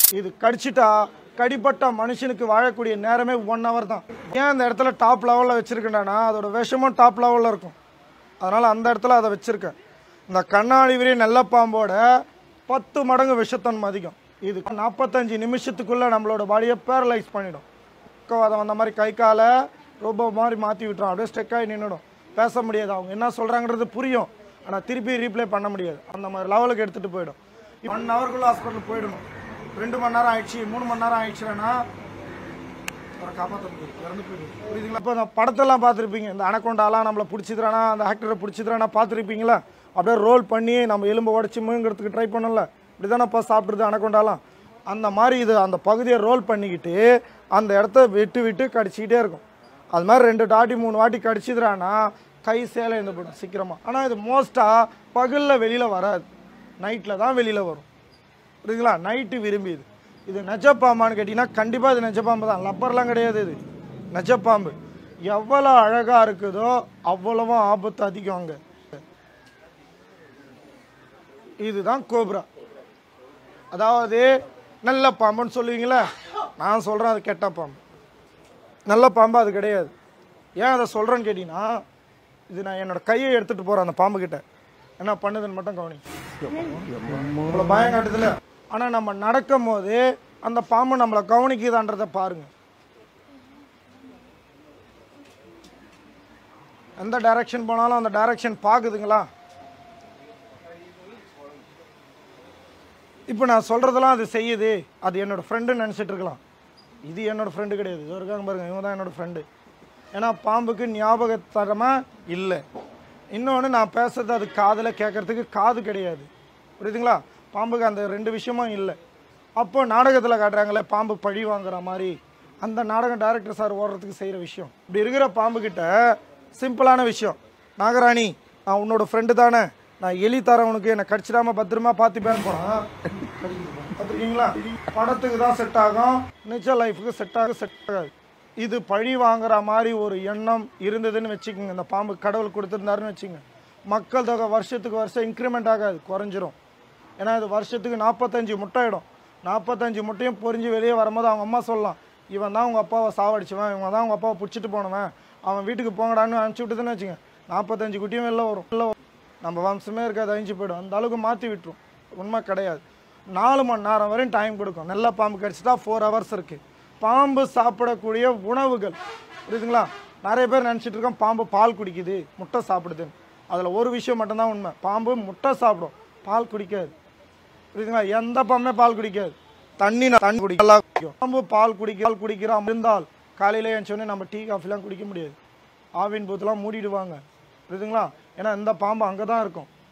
இது கடிச்சிட்டா கடிப்பட்ட மனுஷனுக்கு வாழக்கூடிய நேரமே ஒன் ஹவர் தான் ஏன் அந்த இடத்துல டாப் லெவலில் வச்சுருக்கேன்டானா அதோட விஷமும் டாப் லெவலில் இருக்கும் அதனால் அந்த இடத்துல அதை வச்சுருக்கேன் இந்த கண்ணாடி விரி நல்ல பாம்போட பத்து மடங்கு விஷத்தன்மை அதிகம் இது நாற்பத்தஞ்சு நிமிஷத்துக்குள்ளே நம்மளோட பாடியை பேரலைஸ் பண்ணிடும் பக்கவாதம் வந்த மாதிரி கை காலை ரோபோ மாதிரி மாற்றி விட்டுரும் அப்படியே ஸ்டெக் ஆகி நின்றுடும் பேச முடியாது அவங்க என்ன சொல்கிறாங்கிறது புரியும் ஆனால் திருப்பி ரீப்ளே பண்ண முடியாது அந்த மாதிரி லெவலுக்கு எடுத்துகிட்டு போயிடும் ஒன் ஹவருக்குள்ளே ஹாஸ்பிட்டல் போயிடணும் ரெண்டு மணி நேரம் ஆயிடுச்சு மூணு மணி நேரம் ஆயிடுச்சுன்னா அவரை காப்பாற்ற முடியும் இறந்து போயிடுது புரியுதுங்களா இப்போ இந்த படத்தெல்லாம் பார்த்துருப்பீங்க இந்த அனக்கொண்டாலாம் நம்மளை பிடிச்சிதுறானா அந்த ஆக்டரை பிடிச்சிதுறானா பார்த்துருப்பீங்களா அப்படியே ரோல் பண்ணி நம்ம எலும்பு உடச்சி முழுங்கிறதுக்கு ட்ரை பண்ணல இப்படி தானேப்பா சாப்பிட்றது அனக்கொண்டாலாம் அந்த மாதிரி இது அந்த பகுதியை ரோல் பண்ணிக்கிட்டு அந்த இடத்த விட்டு விட்டு கடிச்சிக்கிட்டே இருக்கும் அது மாதிரி ரெண்டு வாட்டி மூணு வாட்டி கடிச்சிதுறானா கை சேலை இருந்து போயிடும் சீக்கிரமாக ஆனால் இது மோஸ்ட்டாக பகலில் வெளியில் வராது நைட்டில் தான் வெளியில் வரும் புரியுதுங்களா நைட்டு விரும்பியது இது நெஜப்பாம்பான்னு கேட்டிங்கன்னா கண்டிப்பாக இது நெஜப்பாம்பு தான் லப்பர்லாம் கிடையாது இது நெஜப்பாம்பு எவ்வளோ அழகாக இருக்குதோ அவ்வளவும் ஆபத்து அதிகம் அங்கே இதுதான் கோப்ரா அதாவது நல்ல பாம்புன்னு சொல்லுவீங்களே நான் சொல்கிறேன் அது கெட்ட பாம்பு நல்ல பாம்பு அது கிடையாது ஏன் அதை சொல்கிறேன்னு கேட்டிங்கன்னா இது நான் என்னோட கையை எடுத்துகிட்டு போகிறேன் அந்த பாம்பு கிட்ட என்ன பண்ணுதுன்னு மட்டும் கவனி இவ்வளோ பயம் காட்டுதுல ஆனால் நம்ம நடக்கும் போது அந்த பாம்பு நம்மளை கவனிக்குதான்றதை பாருங்க எந்த டைரக்ஷன் போனாலும் அந்த டைரக்ஷன் பார்க்குதுங்களா இப்போ நான் சொல்கிறதெல்லாம் அது செய்யுது அது என்னோட ஃப்ரெண்டுன்னு நினச்சிட்டு இருக்கலாம் இது என்னோட ஃப்ரெண்டு கிடையாது இது இருக்காங்க பாருங்க இவங்க தான் என்னோட ஃப்ரெண்டு ஏன்னா பாம்புக்கு ஞாபகத்தரமாக இல்லை இன்னொன்று நான் பேசுறது அது காதில் கேட்கறதுக்கு காது கிடையாது புரியுதுங்களா பாம்புக்கு அந்த ரெண்டு விஷயமும் இல்லை அப்போ நாடகத்தில் காட்டுறாங்களே பாம்பு பழி வாங்குற மாதிரி அந்த நாடகம் டைரக்டர் சார் ஓடுறதுக்கு செய்கிற விஷயம் இப்படி இருக்கிற பாம்புக்கிட்ட சிம்பிளான விஷயம் நாகராணி நான் உன்னோட ஃப்ரெண்டு தானே நான் எலி தரேன் உனக்கு என்னை கடிச்சிடாம பத்திரமா பார்த்துப்பேன்னு போகிறான் பார்த்துருக்கீங்களா படத்துக்கு தான் செட் ஆகும் நிஜ லைஃபுக்கு செட் ஆக செட் ஆகாது இது பழி வாங்குற மாதிரி ஒரு எண்ணம் இருந்ததுன்னு வச்சுக்கோங்க இந்த பாம்பு கடவுள் கொடுத்துருந்தாருன்னு வச்சுக்கோங்க மக்கள் தொகை வருஷத்துக்கு வருஷம் இன்க்ரிமெண்ட் ஆகாது குறைஞ்சிரும் ஏன்னா இது வருஷத்துக்கு நாற்பத்தஞ்சு முட்டையிடும் நாற்பத்தஞ்சு முட்டையும் பொறிஞ்சு வெளியே வரும்போது அவங்க அம்மா சொல்லலாம் இவன் தான் உங்கள் அப்பாவை சாவடிச்சவன் இவன் தான் உங்கள் அப்பாவை பிடிச்சிட்டு போனவன் அவன் வீட்டுக்கு போங்கடான்னு அனுப்பிச்சி விட்டுதுன்னு வச்சுங்க நாற்பத்தஞ்சு குட்டியும் வெளில வரும் வெளில வரும். நம்ம வம்சமே இருக்காது அழிஞ்சு போயிடும் அந்த அளவுக்கு மாற்றி விட்டுரும் உண்மை கிடையாது நாலு மணி நேரம் வரையும் டைம் கொடுக்கும் நல்ல பாம்பு கடிச்சிட்டா ஃபோர் ஹவர்ஸ் இருக்குது பாம்பு சாப்பிடக்கூடிய உணவுகள் புரியுதுங்களா நிறைய பேர் நினச்சிட்டு இருக்கோம் பாம்பு பால் குடிக்குது முட்டை சாப்பிடுதுன்னு அதில் ஒரு விஷயம் மட்டும்தான் உண்மை பாம்பு முட்டை சாப்பிடும் பால் குடிக்காது புரியுதுங்களா எந்த பாம்புமே பால் குடிக்காது தண்ணி நான் தண்ணி குடிக்க நல்லா குடிக்கும் பாம்பு பால் குடிக்க பால் குடிக்கிறோம் இருந்தால் காலையில எழுந்தோடனே நம்ம டீ காஃபிலாம் குடிக்க முடியாது ஆவின் பூத்தெல்லாம் மூடிடுவாங்க புரியுதுங்களா ஏன்னா இந்த பாம்பு அங்கே தான் இருக்கும்